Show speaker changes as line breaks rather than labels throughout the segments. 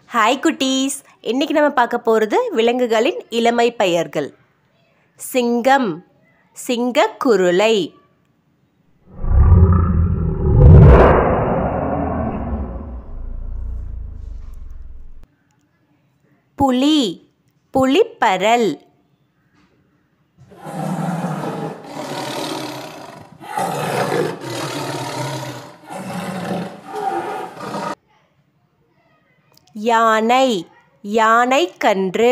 hi குட்டீஸ் இன்னைக்கு நம்ம பார்க்க போகிறது விலங்குகளின் இளமை பெயர்கள் சிங்கம் சிங்கக்குருளை புலி புலிப்பரல் யானை யானைக்கன்று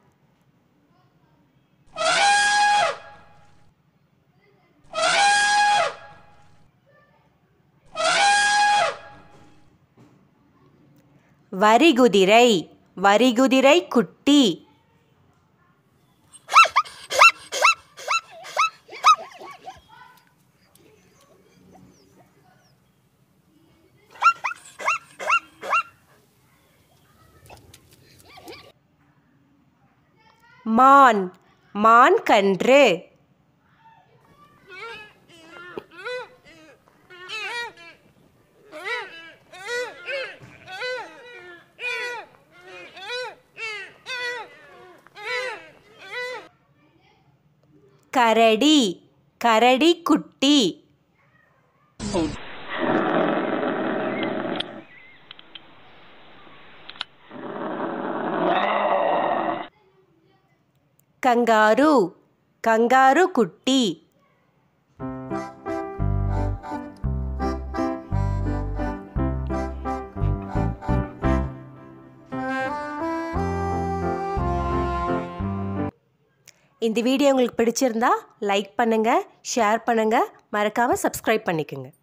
வரிகுதிரை வரிகுதிரை குட்டி மான் மான் கன்று கரடி கரடி குட்டி கங்காரு கங்காரு குட்டி இந்த வீடியோ உங்களுக்கு பிடிச்சிருந்தா லைக் பண்ணுங்கள் ஷேர் பண்ணுங்கள் மறக்காமல் சப்ஸ்கிரைப் பண்ணிக்கோங்க